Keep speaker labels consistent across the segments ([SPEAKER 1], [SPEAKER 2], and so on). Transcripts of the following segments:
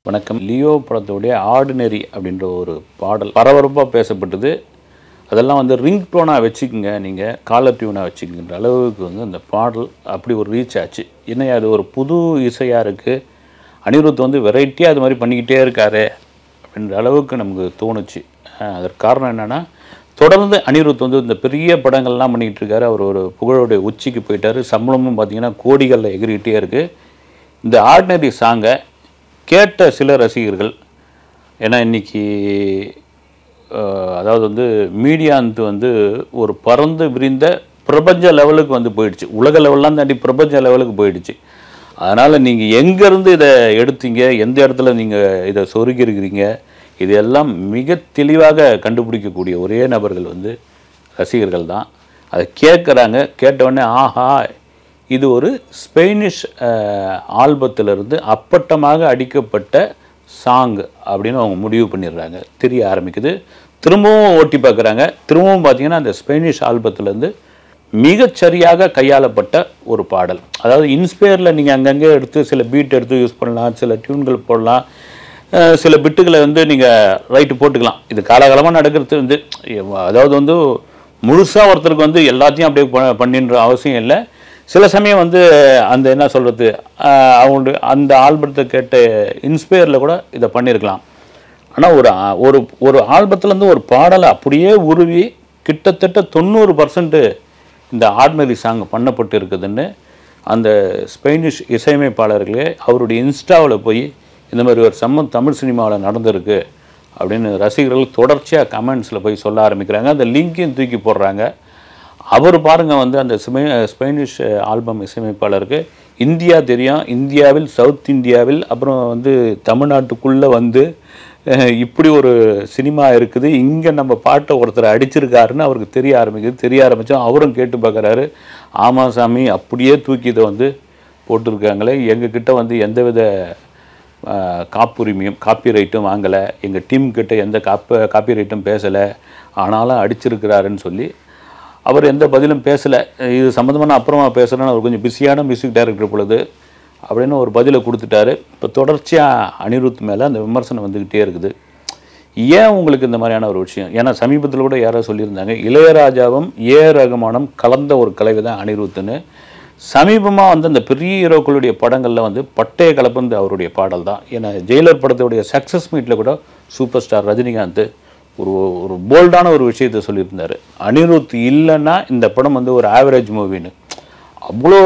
[SPEAKER 1] வணக்கம் லியோ படத்துடைய ஆர்டினரி அப்படின்ற ஒரு பாடல் பரபரப்பாக பேசப்பட்டது அதெல்லாம் வந்து ரிங் டோனாக வச்சுக்கோங்க நீங்கள் காலர் டியூனாக வச்சுக்கோங்கிற அளவுக்கு வந்து அந்த பாடல் அப்படி ஒரு ரீச் ஆச்சு என்ன அது ஒரு புது இசையாக இருக்குது அனிருத் வந்து வெரைட்டியாக அது மாதிரி பண்ணிக்கிட்டே இருக்காரு அப்படின்ற அளவுக்கு நமக்கு தோணுச்சு அஹ் அதற்கு காரணம் என்னென்னா தொடர்ந்து அனிருத் வந்து இந்த பெரிய படங்கள்லாம் பண்ணிக்கிட்டு இருக்காரு அவர் ஒரு புகழோடைய உச்சிக்கு போயிட்டாரு சம்பளமும் பார்த்தீங்கன்னா கோடிகளில் எகிரிக்கிட்டே இருக்குது இந்த ஆர்டினரி சாங்கை கேட்ட சில ரசிகர்கள் ஏன்னா இன்னைக்கு அஹ், அதாவது வந்து மீடியாந்து வந்து ஒரு பறந்து விரிந்த பிரபஞ்ச லெவலுக்கு வந்து போயிடுச்சு உலக லெவல்லாம் தாண்டி பிரபஞ்ச லெவலுக்கு போயிடுச்சு அதனால் நீங்கள் எங்கேருந்து இதை எடுத்தீங்க எந்த இடத்துல நீங்கள் இதை சொருகிருக்கிறீங்க இதெல்லாம் மிக தெளிவாக கண்டுபிடிக்கக்கூடிய ஒரே நபர்கள் வந்து ரசிகர்கள் தான் அதை கேட்குறாங்க கேட்டவுடனே ஆஹா இது ஒரு ஸ்பெயினிஷ் ஆல்பத்திலிருந்து அப்பட்டமாக அடிக்கப்பட்ட சாங் அப்படின்னு அவங்க முடிவு பண்ணிடுறாங்க தெரிய ஆரம்பிக்குது திரும்பவும் ஓட்டி பார்க்குறாங்க திரும்பவும் பார்த்தீங்கன்னா அந்த ஸ்பெயினிஷ் ஆல்பத்திலேருந்து மிகச்சரியாக கையாளப்பட்ட ஒரு பாடல் அதாவது இன்ஸ்பயரில் நீங்கள் அங்கங்கே எடுத்து சில பீட் எடுத்து யூஸ் பண்ணலாம் சில டியூன்கள் போடலாம் அஹ் சில பிட்டுகளை வந்து நீங்கள் ரைட்டு போட்டுக்கலாம் இது காலகாலமாக நடக்கிறது வந்து அதாவது வந்து முழுசாக ஒருத்தருக்கு வந்து எல்லாத்தையும் அப்படியே ப- பண்ணின்ற அவசியம் இல்லை சில சமயம் வந்து அந்த என்ன சொல்கிறது அவங்களுடைய அந்த ஆல்பத்தை கேட்ட இன்ஸ்பயரில் கூட இதை பண்ணியிருக்கலாம் ஆனால் ஒரு ஆ- ஒரு ஒரு ஆல்பத்துலேருந்து ஒரு பாடலை அப்படியே உருவி கிட்டத்தட்ட தொண்ணூறு பர்சன்ட் இந்த ஆர்டினரி சாங் பண்ணப்பட்டு இருக்குதுன்னு அந்த ஸ்பெயினிஷ் இசையமைப்பாளர்களே அவருடைய இன்ஸ்டாவில் போய் இந்த மாதிரி ஒரு சம்மம் தமிழ் சினிமாவில் நடந்திருக்கு அப்படின்னு ரசிகர்கள் தொடர்ச்சியாக கமெண்ட்ஸில் போய் சொல்ல ஆரம்பிக்கிறாங்க அந்த லிங்கையும் தூக்கி போடுறாங்க அவர் பாருங்க வந்து அந்த ஸ்பெ ஸ்பெயினிஷ் ஆல்பம் இசையமைப்பாளருக்கு இந்தியா தெரியும் இந்தியாவில் சவுத் இந்தியாவில் அப்புறம் வந்து தமிழ்நாட்டுக்குள்ளே வந்து அஹ், இப்படி ஒரு சினிமா இருக்குது இங்கே நம்ம பாட்டை ஒருத்தர் அடிச்சிருக்காருன்னு அவருக்கு தெரிய ஆரம்பிக்குது தெரிய ஆரம்பித்தோம் அவரும் கேட்டு பார்க்குறாரு ஆமாம் சாமி அப்படியே தூக்கி இதை வந்து போட்டிருக்காங்களே எங்ககிட்ட வந்து எந்தவித அஹ், காப்புரிமையும் காப்பி ரைட்டும் வாங்கலை எங்கள் டீம் கிட்ட எந்த காப்ப காப்பி ரைட்டும் பேசலை ஆனாலும் அடிச்சிருக்கிறாருன்னு சொல்லி அவர் எந்த பதிலும் பேசலை இது சம்மந்தமாக நான் அப்புறமா பேசுகிறேன்னு அவர் கொஞ்சம் பிஸியான மியூசிக் டைரக்டர் பொழுது அப்படின்னு ஒரு பதிலை கொடுத்துட்டாரு இப்போ தொடர்ச்சியாக அனிருத் மேலே அந்த விமர்சனம் வந்துக்கிட்டே இருக்குது ஏன் உங்களுக்கு இந்த மாதிரியான ஒரு விஷயம் ஏன்னா சமீபத்தில் கூட யாரோ சொல்லியிருந்தாங்க இளையராஜாவும் ஏ ரகுமானும் கலந்த ஒரு கலைவு தான் அனிருத்துன்னு சமீபமாக வந்து அந்த பெரிய ஹீரோக்களுடைய படங்களில் வந்து பட்டைய கலப்பந்து அவருடைய பாடல் தான் ஏன்னா ஜெயிலர் படத்துடைய சக்ஸஸ் மீட்டில் கூட சூப்பர் ஸ்டார் ரஜினிகாந்த் ஒரு ஒரு போல்டான ஒரு விஷயத்தை சொல்லியிருந்தார் அனிருத் இல்லைன்னா இந்த படம் வந்து ஒரு ஆவரேஜ் மூவின்னு அவ்வளோ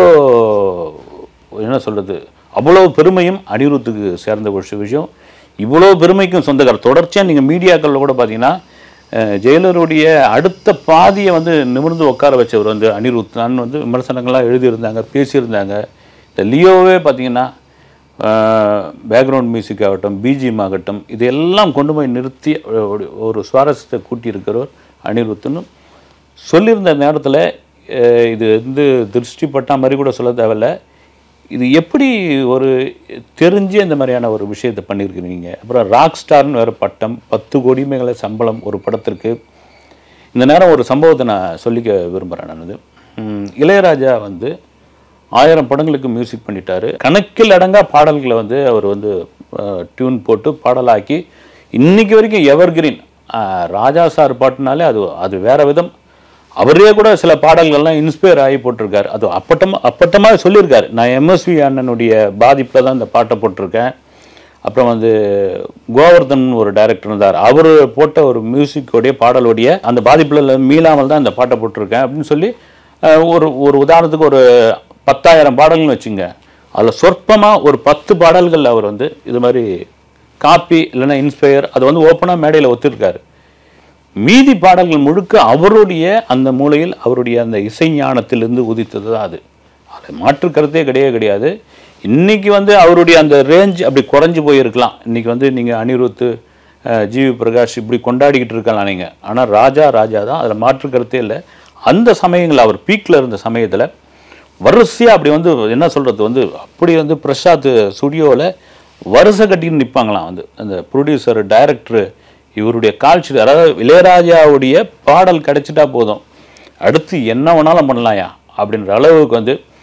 [SPEAKER 1] என்ன சொல்கிறது அவ்வளோ பெருமையும் அனிருத்துக்கு சேர்ந்த ஒரு விஷயம் இவ்வளோ பெருமைக்கும் சொந்தக்காரர் தொடர்ச்சியாக நீங்கள் மீடியாக்களில் கூட பார்த்தீங்கன்னா அஹ், ஜெயலலிதாவுடைய அடுத்த பாதியை வந்து நிமிர்ந்து உட்கார வச்சவர் வந்து அனிருத் தான் வந்து விமர்சனங்கள்லாம் எழுதியிருந்தாங்க பேசியிருந்தாங்க இந்த லியோவே பார்த்தீங்கன்னா பேக்ரவுண்ட் மியூசிக் ஆகட்டும் பிஜிஎம் ஆகட்டும் இதையெல்லாம் கொண்டு போய் நிறுத்தி ஒரு- ஒரு சுவாரஸ்யத்தை கூட்டியிருக்கிறவர் அனிருத்துன்னு சொல்லியிருந்த நேரத்தில் இது வந்து திருஷ்டி பட்டா மாதிரி கூட சொல்ல தேவையில்ல இது எப்படி ஒரு தெரிஞ்சு இந்த மாதிரியான ஒரு விஷயத்தை பண்ணியிருக்கிறீங்க அப்புறம் ராக் ஸ்டார்னு வேறு பட்டம் பத்து கோடி மேலே சம்பளம் ஒரு படத்திற்கு இந்த நேரம் ஒரு சம்பவத்தை நான் சொல்லிக்க விரும்புகிறேன் நான் இது ம், இளையராஜா வந்து ஆயிரம் படங்களுக்கு மியூசிக் பண்ணிட்டாரு கணக்கில் அடங்கா பாடல்களை வந்து அவர் வந்து டியூன் போட்டு பாடலாக்கி இன்னைக்கு வரைக்கும் எவர் கிரீன் ராஜா சார் பாட்டுனாலே அது அது வேற விதம் அவரே கூட சில பாடல்கள்லாம் இன்ஸ்பயர் ஆகி போட்டிருக்காரு அது அப்பட்டமா அப்பட்டமாக சொல்லியிருக்காரு நான் எம்எஸ்வி அண்ணனுடைய பாதிப்பில் தான் இந்த பாட்டை போட்டிருக்கேன் அப்புறம் வந்து கோவர்தன் ஒரு டைரக்டர் இருந்தார் அவர் போட்ட ஒரு மியூசிக்கோடைய பாடலுடைய அந்த பாதிப்பில் மீளாமல் தான் இந்த பாட்டை போட்டிருக்கேன் அப்படின்னு சொல்லி அஹ், ஒரு ஒரு உதாரணத்துக்கு ஒரு பத்தாயிரம் பாடல்கள்னு வச்சுங்க அதில் சொற்பமாக ஒரு பத்து பாடல்கள் அவர் வந்து இது மாதிரி காப்பி இல்லைன்னா இன்ஸ்பயர் அதை வந்து ஓப்பனாக மேடையில் ஒத்துருக்காரு மீதி பாடல்கள் முழுக்க அவருடைய அந்த மூலையில் அவருடைய அந்த இசை ஞானத்திலிருந்து உதித்தது தான் அது அது மாற்று கருத்தே கிடையவே கிடையாது இன்னைக்கு வந்து அவருடைய அந்த ரேஞ்ச் அப்படி குறைஞ்சு போயிருக்கலாம் இன்னைக்கு வந்து நீங்கள் அனிருத் அஹ், ஜிவி பிரகாஷ் இப்படி கொண்டாடிக்கிட்டு இருக்கலாம் நீங்கள் ஆனால் ராஜா ராஜா தான் அதில் மாற்று கருத்தே இல்லை அந்த சமயங்கள் அவர் பீக்கில் இருந்த சமயத்தில் வரிசையாக அப்படி வந்து என்ன சொல்கிறது வந்து அப்படி வந்து பிரசாத் ஸ்டுடியோவில் வரிசை கட்டின்னு நிற்பாங்களாம் வந்து அந்த ப்ரொடியூசர் டைரக்டர் இவருடைய காட்சி அதாவது இளையராஜாவுடைய பாடல் கிடைச்சிட்டா போதும் அடுத்து என்ன வேணாலும் பண்ணலாம்யா அப்படின்ற அளவுக்கு வந்து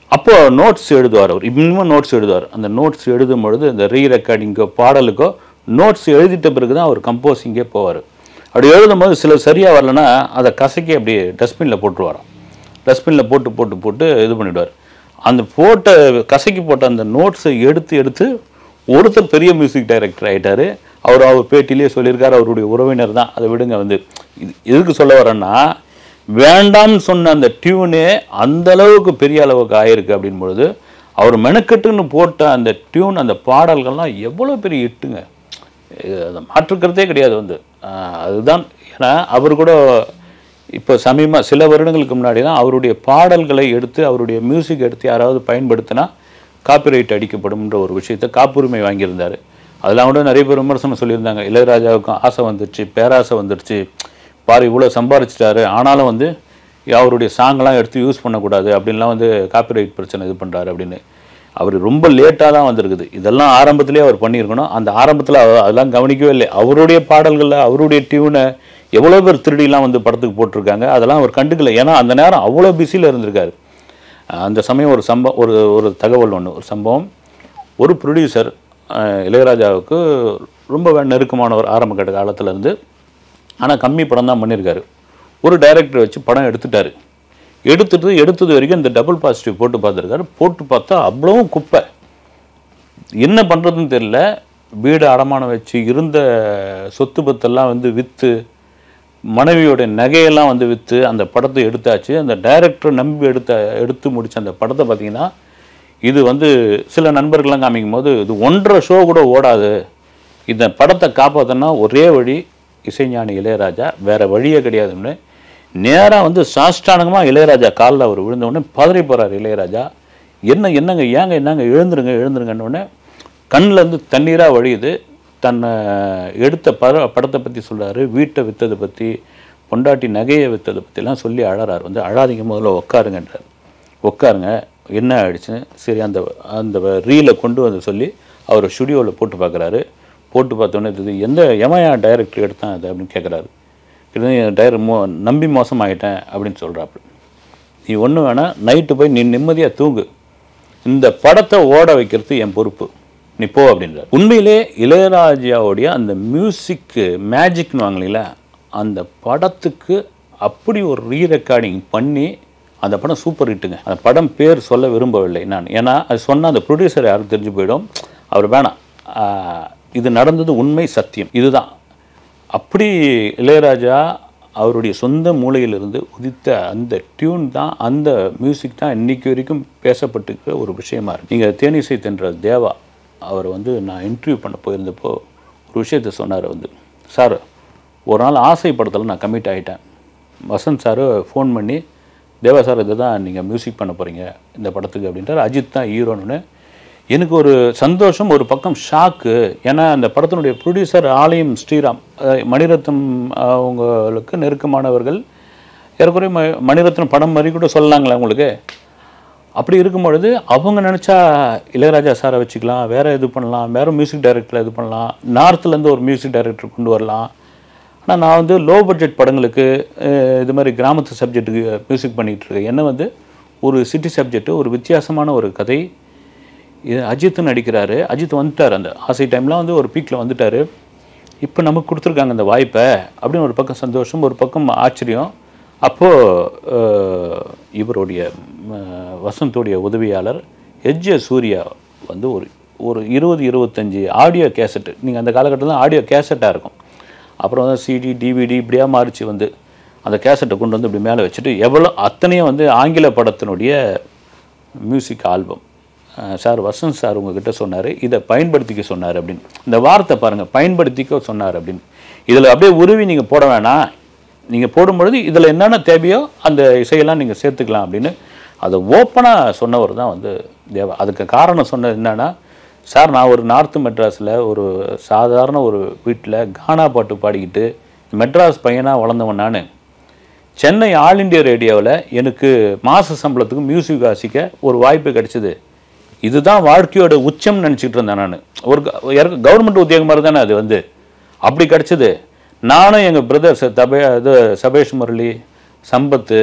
[SPEAKER 1] அப்போ நோட்ஸ் எழுதுவார் அவர் இன்னும் நோட்ஸ் எழுதுவார் அந்த நோட்ஸ் எழுதும் பொழுது இந்த ரீ ரெக்கார்டிங்கோ பாடலுக்கோ நோட்ஸ் எழுதிட்ட பிறகு தான் அவர் கம்போசிங்கே போவார் அப்படி எழுதும்போது சில சரியாக வரலன்னா அதை கசக்கி அப்படியே டஸ்ட்பினில் போட்டுருவாராம் டஸ்ட்பினில் போட்டு போட்டு போட்டு இது பண்ணிவிடுவார் அந்த போட்ட கசக்கி போட்ட அந்த நோட்ஸை எடுத்து எடுத்து ஒருத்தர் பெரிய மியூசிக் டைரக்டர் ஆயிட்டாரு அவர் அவர் பேட்டிலேயே சொல்லியிருக்காரு அவருடைய உறவினர் தான் அதை விடுங்க வந்து இது எதுக்கு சொல்ல வரேன்னா வேண்டாம்னு சொன்ன அந்த டியூனே அந்த அளவுக்கு பெரிய அளவுக்கு ஆயிருக்கு அப்படின் பொழுது அவர் மெனக்கெட்டுன்னு போட்ட அந்த டியூன் அந்த பாடல்கள்லாம் எவ்வளோ பெரிய இட்டுங்க இது அதை மாற்றுக்கிறதே கிடையாது வந்து ஆஹ் அதுதான் ஏன்னா அவர் கூட இப்போ சமீப சில வருடங்களுக்கு முன்னாடி தான் அவருடைய பாடல்களை எடுத்து அவருடைய மியூசிக் எடுத்து யாராவது பயன்படுத்தினா காப்பிரைட் அடிக்கப்படும்ன்ற ஒரு விஷயத்தை காப்புரிமை வாங்கியிருந்தார் அதெல்லாம் கூட நிறைய பேர் விமர்சனம் சொல்லியிருந்தாங்க இளையராஜாவுக்கும் ஆசை வந்துருச்சு பேராசை வந்துருச்சு பாரு இவ்வளோ சம்பாரிச்சிட்டாரு ஆனாலும் வந்து அவருடைய சாங்கெல்லாம் எடுத்து யூஸ் பண்ணக்கூடாது அப்படின்லாம் வந்து காப்பிரைட் பிரச்சனை இது பண்ணுறாரு அப்படின்னு அவர் ரொம்ப லேட்டாக தான் வந்திருக்குது இதெல்லாம் ஆரம்பத்திலே அவர் பண்ணியிருக்கணும் அந்த ஆரம்பத்தில் அதெல்லாம் கவனிக்கவே இல்லை அவருடைய பாடல்களில் அவருடைய டியூனை எவ்வளோ பேர் திருடிலாம் வந்து படத்துக்கு போட்டிருக்காங்க அதெல்லாம் அவர் கண்டுக்கல ஏன்னா அந்த நேரம் அவ்வளோ பிஸியில் இருந்திருக்காரு அந்த சமயம் ஒரு சம்பவம் ஒரு ஒரு தகவல் ஒன்று ஒரு சம்பவம் ஒரு ப்ரொடியூசர் இளையராஜாவுக்கு ரொம்ப நெருக்கமானவர் ஆரம்ப கட்ட காலத்துல இருந்து ஆனால் கம்மி படம் தான் பண்ணியிருக்காரு ஒரு டைரக்டர் வச்சு படம் எடுத்துட்டாரு எடுத்துட்டு எடுத்தது வரைக்கும் இந்த டபுள் பாசிட்டிவ் போட்டு பார்த்துருக்காரு போட்டு பார்த்தா அவ்வளவும் குப்பை என்ன பண்ணுறதுன்னு தெரியல வீடு அடமானம் வச்சு இருந்த சொத்து பத்தெல்லாம் வந்து விற்று மனைவியோட நகையெல்லாம் வந்து விற்று அந்த படத்தை எடுத்தாச்சு அந்த டைரக்டர் நம்பி எடுத்த எடுத்து முடிச்ச அந்த படத்தை பார்த்தீங்கன்னா இது வந்து சில நண்பர்கள்லாம் காமிக்கும் போது இது ஒன்றரை ஷோ கூட ஓடாது இந்த படத்தை காப்பாற்றினா ஒரே வழி இசைஞானி இளையராஜா வேற வழியே கிடையாதுன்னு நேராக வந்து சாஷ்டானகமாக இளையராஜா காலில் அவர் விழுந்த உடனே பதறி போகிறார் இளையராஜா என்ன என்னங்க ஏங்க என்னங்க எழுந்துருங்க எழுந்துருங்கன்னு உடனே கண்ணுல இருந்து தண்ணீராக வழியுது தன்னை எடுத்த பட படத்தை பற்றி சொல்றாரு வீட்டை விற்றதை பற்றி பொண்டாட்டி நகையை விற்றதை பற்றிலாம் சொல்லி அழறார் வந்து அழாதீங்க முதல்ல உட்காருங்கன்றார் உட்காருங்க என்ன ஆயிடுச்சு சரி அந்த அந்த ரீலை கொண்டு வந்து சொல்லி அவர் ஸ்டுடியோவில் போட்டு பார்க்குறாரு போட்டு பார்த்தோன்னே இது எந்த எமையா டைரக்டர் எடுத்தான் அது அப்படின்னு கேட்குறாரு இது டைர மோ நம்பி மோசமாயிட்டேன் அப்படின்னு சொல்கிறாப்பு நீ ஒன்று வேணா நைட்டு போய் நீ நிம்மதியாக தூங்கு இந்த படத்தை ஓட வைக்கிறது என் பொறுப்பு நீ போ அப்படின்றார் உண்மையிலே இளையராஜாவுடைய அந்த மியூசிக் மேஜிக்னு வாங்கலைங்கள அந்த படத்துக்கு அப்படி ஒரு ரீ ரெக்கார்டிங் பண்ணி அந்த படம் சூப்பர் ஹிட்டுங்க அந்த படம் பேர் சொல்ல விரும்பவில்லை நான் ஏன்னா அது சொன்னால் அந்த ப்ரொடியூசர் யாரும் தெரிஞ்சு போயிடும் அவர் வேணாம் ஆஹ் இது நடந்தது உண்மை சத்தியம் இதுதான் அப்படி இளையராஜா அவருடைய சொந்த மூலையிலிருந்து உதித்த அந்த டியூன் தான் அந்த மியூசிக் தான் இன்னைக்கு வரைக்கும் பேசப்பட்டிருக்கிற ஒரு விஷயமா இருக்கு நீங்கள் தேனிசை தென்றல் தேவா அவர் வந்து நான் இன்டர்வியூ பண்ண போயிருந்தப்போ ஒரு விஷயத்த சொன்னார் வந்து சார் ஒரு நாள் ஆசை படத்தில் நான் கமிட் ஆகிட்டேன் வசந்த் சார் ஃபோன் பண்ணி தேவா சார் இதை தான் நீங்கள் மியூசிக் பண்ண போகிறீங்க இந்த படத்துக்கு அப்படின்றார் அஜித் தான் ஹீரோன்னு எனக்கு ஒரு சந்தோஷம் ஒரு பக்கம் ஷாக்கு ஏன்னா அந்த படத்தினுடைய ப்ரொடியூசர் ஆலயம் ஸ்ரீராம் அஹ் மணிரத்னம் அவங்களுக்கு நெருக்கமானவர்கள் ஏறக்குறைய ம மணிரத்னம் படம் மாதிரி கூட சொல்லலாங்களா உங்களுக்கு அப்படி இருக்கும் பொழுது அவங்க நினச்சா இளையராஜா சாரை வச்சுக்கலாம் வேற இது பண்ணலாம் வேற மியூசிக் டைரக்டர் இது பண்ணலாம் நார்த்லேருந்து ஒரு மியூசிக் டைரக்டர் கொண்டு வரலாம் ஆனால் நான் வந்து லோ பட்ஜெட் படங்களுக்கு அஹ், இது மாதிரி கிராமத்து சப்ஜெக்ட்டுக்கு மியூசிக் பண்ணிகிட்டு இருக்கேன் என்ன வந்து ஒரு சிட்டி சப்ஜெக்ட்டு ஒரு வித்தியாசமான ஒரு கதை இது அஜித் நடிக்கிறாரு அஜித் வந்துட்டார் அந்த ஆசை டைம்லாம் வந்து ஒரு பீக்கில் வந்துட்டார் இப்போ நமக்கு கொடுத்துருக்காங்க அந்த வாய்ப்பை அப்படின்னு ஒரு பக்கம் சந்தோஷம் ஒரு பக்கம் ஆச்சரியம் அப்போது இவருடைய ம, வசந்தோடைய உதவியாளர் எஜ்ஜ சூர்யா வந்து ஒரு ஒரு இருபது இருபத்தஞ்சி ஆடியோ கேசட்டு நீங்கள் அந்த காலகட்டத்தில் ஆடியோ கேசட்டாக இருக்கும் அப்புறம் வந்து சிடி டிவிடி இப்படியா மாறிச்சு வந்து அந்த கேசட்டை கொண்டு வந்து இப்படி மேலே வச்சுட்டு எவ்வளோ அத்தனையும் வந்து ஆங்கில படத்தினுடைய music album sir Vasanth sir உங்ககிட்ட சொன்னார் இதை பயன்படுத்திக்க சொன்னார் அப்படின்னு இந்த வார்த்தை பாருங்கள் பயன்படுத்திக்க சொன்னார் அப்படின்னு இதில் அப்படியே உருவி நீங்கள் போட வேணாம் நீங்கள் போடும்பொழுது இதில் என்னென்ன தேவையோ அந்த இசையெல்லாம் நீங்கள் சேர்த்துக்கலாம் அப்படின்னு அதை ஓப்பனாக சொன்னவர் தான் வந்து தேவா அதுக்கு காரணம் சொன்னது என்னன்னா சார் நான் ஒரு நார்த்து மெட்ராஸில் ஒரு சாதாரண ஒரு வீட்டில் கானா பாட்டு பாடிக்கிட்டு மெட்ராஸ் பையனாக வளர்ந்தவன் நான் சென்னை ஆல் இண்டியா ரேடியோவில் எனக்கு மாத சம்பளத்துக்கு மியூசிக் வாசிக்க ஒரு வாய்ப்பு கிடைச்சிது இதுதான் வாழ்க்கையோட உச்சம் நினச்சிட்டு இருந்தேன் நான் ஒரு கவர்மெண்ட் உத்தியோகம் மாதிரி தானே அது வந்து அப்படி கிடைச்சது நானும் எங்கள் பிரதர்ஸ் தபே இது சபேஷ் முரளி சம்பத்து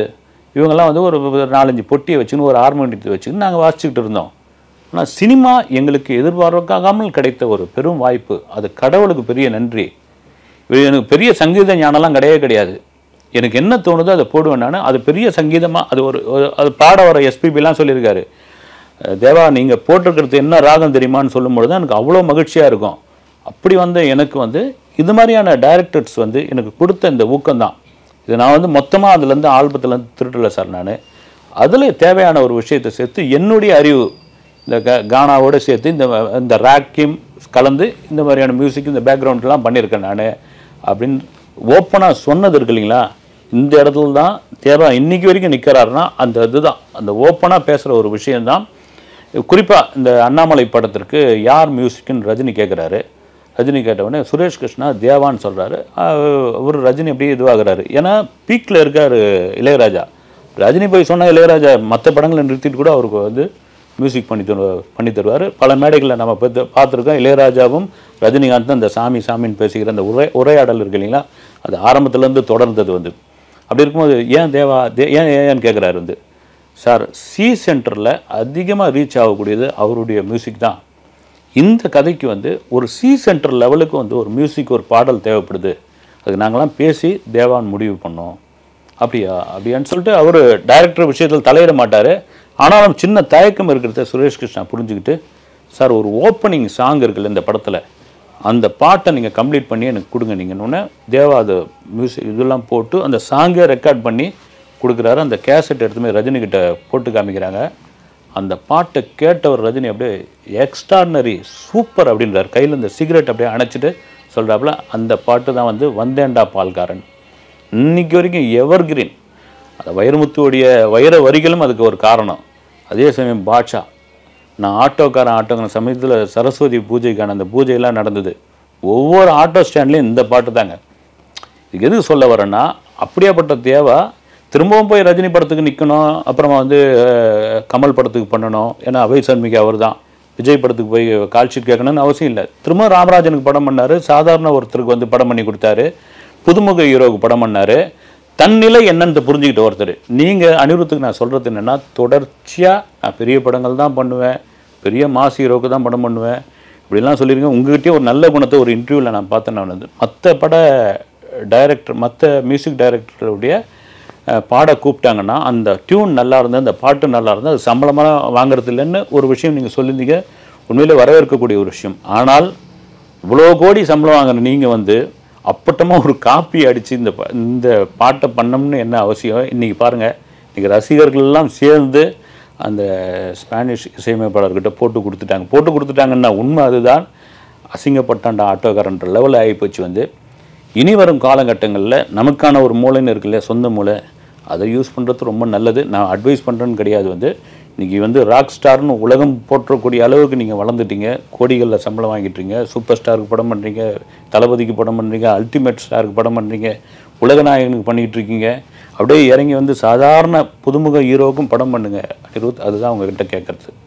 [SPEAKER 1] இவங்கெல்லாம் வந்து ஒரு ஒரு நாலஞ்சு பொட்டியை வச்சுன்னு ஒரு ஹார்மோனியத்தை வச்சுன்னு நாங்கள் வாசிச்சுக்கிட்டு இருந்தோம் ஆனால் சினிமா எங்களுக்கு எதிர்பார்க்காமல் கிடைத்த ஒரு பெரும் வாய்ப்பு அது கடவுளுக்கு பெரிய நன்றி இது எனக்கு பெரிய சங்கீத ஞானம்லாம் கிடையவே கிடையாது எனக்கு என்ன தோணுதோ அதை போடுவேன் நான் அது பெரிய சங்கீதமாக அது ஒரு ஒரு- அது பாட வர எஸ்பிபிலாம் சொல்லியிருக்காரு அஹ் தேவா நீங்கள் போட்டிருக்கிறது என்ன ராகம் தெரியுமான்னு சொல்லும்பொழுது எனக்கு அவ்வளோ மகிழ்ச்சியாக இருக்கும் அப்படி வந்து எனக்கு வந்து இது மாதிரியான டைரக்டர்ஸ் வந்து எனக்கு கொடுத்த இந்த ஊக்கம்தான் இது நான் வந்து மொத்தமாக அதுலேருந்து ஆல்பத்துலேருந்து திருடல சார் நான் அதில் தேவையான ஒரு விஷயத்தை சேர்த்து என்னுடைய அறிவு இந்த க கானாவோட சேர்த்து இந்த இந்த ராக்கிம் கலந்து இந்த மாதிரியான மியூசிக் இந்த பேக்ரவுண்ட்லாம் பண்ணியிருக்கேன் நான் அப்படின்னு ஓப்பனாக சொன்னது இருக்கு இல்லைங்களா இந்த இடத்துல தான் தேவா இன்னைக்கு வரைக்கும் நிற்கிறாருன்னா அந்த இதுதான் அந்த ஓப்பனாக பேசுகிற ஒரு விஷயம்தான் குறிப்பாக இந்த அண்ணாமலை படத்திற்கு யார் மியூசிக்னு ரஜினி கேட்குறாரு ரஜினி கேட்டவுடனே சுரேஷ் கிருஷ்ணா தேவான்னு சொல்கிறாரு அவர் ரஜினி அப்படியே இதுவாகிறாரு ஏன்னா பீக்கில் இருக்கார் இளையராஜா ரஜினி போய் சொன்னால் இளையராஜா மற்ற படங்களை நிறுத்திட்டு கூட அவருக்கு வந்து மியூசிக் பண்ணி தரு பண்ணி தருவார் பல மேடைகளில் நம்ம பார்த்து பார்த்துருக்கோம் இளையராஜாவும் ரஜினிகாந்தும் அந்த சாமி சாமின்னு பேசிக்கிற அந்த உரை உரையாடல் இருக்கு இல்லைங்களா அது ஆரம்பத்துலேருந்து தொடர்ந்தது வந்து அப்படி இருக்கும்போது ஏன் தேவா தே ஏன் ஏன்னு கேட்குறாரு வந்து சார் சி சென்டரில் அதிகமாக ரீச் ஆகக்கூடியது அவருடைய மியூசிக் தான் இந்த கதைக்கு வந்து ஒரு சி சென்டர் லெவலுக்கு வந்து ஒரு மியூசிக் ஒரு பாடல் தேவைப்படுது அதுக்கு நாங்களாம் பேசி தேவான் முடிவு பண்ணோம் அப்படியா அப்படியான்னு சொல்லிட்டு அவர் டைரக்டர் விஷயத்தில் தலையிட மாட்டார் ஆனாலும் சின்ன தயக்கம் இருக்கிறத சுரேஷ் கிருஷ்ணா புரிஞ்சுக்கிட்டு சார் ஒரு ஓப்பனிங் சாங் இருக்குல்ல இந்த படத்தில் அந்த பாட்டை நீங்கள் கம்ப்ளீட் பண்ணி எனக்கு கொடுங்க நீங்கள் தேவா அது மியூசிக் இதெல்லாம் போட்டு அந்த சாங்கை ரெக்கார்ட் பண்ணி கொடுக்குறாரு அந்த கேசட் எடுத்துமே ரஜினி கிட்ட போட்டு காமிக்கிறாங்க அந்த பாட்டை கேட்டவர் ரஜினி அப்படியே எக்ஸ்ட்ரானரி சூப்பர் அப்படின்றார் கையில் இந்த சிகரெட் அப்படியே அணைச்சிட்டு சொல்கிறாப்புல அந்த பாட்டு தான் வந்து வந்தேண்டா பால்காரன் இன்னைக்கு வரைக்கும் எவர் கிரீன் அந்த வைரமுத்துவோடைய வைர வரிகளும் அதுக்கு ஒரு காரணம் அதே சமயம் பாட்ஷா நான் ஆட்டோக்காரன் ஆட்டோக்காரன் சமயத்தில் சரஸ்வதி பூஜைக்கான அந்த பூஜையெல்லாம் நடந்தது ஒவ்வொரு ஆட்டோ ஸ்டாண்ட்லேயும் இந்த பாட்டு தாங்க இதுக்கு எதுக்கு சொல்ல வரேன்னா அப்படியாப்பட்ட தேவை திரும்பவும் போய் ரஜினி படத்துக்கு நிற்கணும் அப்புறமா வந்து அஹ், கமல் படத்துக்கு பண்ணணும் ஏன்னா அவை சண்மிகை அவர் தான் விஜய் படத்துக்கு போய் கால் ஷீட் கேட்கணும்னு அவசியம் இல்லை திரும்ப ராமராஜனுக்கு படம் பண்ணார் சாதாரண ஒருத்தருக்கு வந்து படம் பண்ணி கொடுத்தாரு புதுமுக ஹீரோவுக்கு படம் பண்ணார் தன் நிலை என்னன்னு புரிஞ்சுக்கிட்ட ஒருத்தர் நீங்கள் அனிருத்துக்கு நான் சொல்கிறது என்னென்னா தொடர்ச்சியாக நான் பெரிய படங்கள் தான் பண்ணுவேன் பெரிய மாஸ் ஹீரோவுக்கு தான் படம் பண்ணுவேன் இப்படிலாம் சொல்லியிருக்கேன் உங்ககிட்டயே ஒரு நல்ல குணத்தை ஒரு இன்டர்வியூவில் நான் பார்த்தேன் நான் வந்து மற்ற பட டைரக்டர் மற்ற மியூசிக் டைரக்டருடைய அஹ், பாட கூப்பிட்டாங்கன்னா அந்த டியூன் நல்லா இருந்தால் அந்த பாட்டு நல்லா இருந்தால் அது சம்பளமாக வாங்குறது இல்லைன்னு ஒரு விஷயம் நீங்கள் சொல்லியிருந்தீங்க உண்மையிலே வரவேற்கக்கூடிய ஒரு விஷயம் ஆனால் இவ்வளோ கோடி சம்பளம் வாங்குற நீங்கள் வந்து அப்பட்டமாக ஒரு காப்பி அடித்து இந்த பா- இந்த பாட்டை பண்ணோம்னு என்ன அவசியம் இன்றைக்கி பாருங்கள் இன்றைக்கி ரசிகர்கள் எல்லாம் சேர்ந்து அந்த ஸ்பானிஷ் இசையமைப்பாளர்கிட்ட போட்டு கொடுத்துட்டாங்க போட்டு கொடுத்துட்டாங்கன்னா உண்மை அதுதான் அசிங்கப்பட்டாண்ட ஆட்டோக்காரன்ற லெவலில் ஆகிப்போச்சு வந்து இனி வரும் காலகட்டங்களில் நமக்கான ஒரு மூளைன்னு இருக்கு இல்லையா சொந்த மூளை அதை யூஸ் பண்ணுறது ரொம்ப நல்லது நான் அட்வைஸ் பண்ணுறேன்னு கிடையாது வந்து இன்றைக்கி வந்து ராக் ஸ்டார்னு உலகம் போற்றக்கூடிய அளவுக்கு நீங்கள் வளர்ந்துட்டீங்க கோடிகளில் சம்பளம் வாங்கிட்டீங்க சூப்பர் ஸ்டாருக்கு படம் பண்ணுறீங்க தளபதிக்கு படம் பண்ணுறீங்க அல்டிமேட் ஸ்டாருக்கு படம் பண்ணுறீங்க உலகநாயகனுக்கு பண்ணிகிட்டு இருக்கீங்க அப்படியே இறங்கி வந்து சாதாரண புதுமுக ஹீரோவுக்கும் படம் பண்ணுங்க அனிருத் அதுதான் உங்ககிட்ட கேட்குறது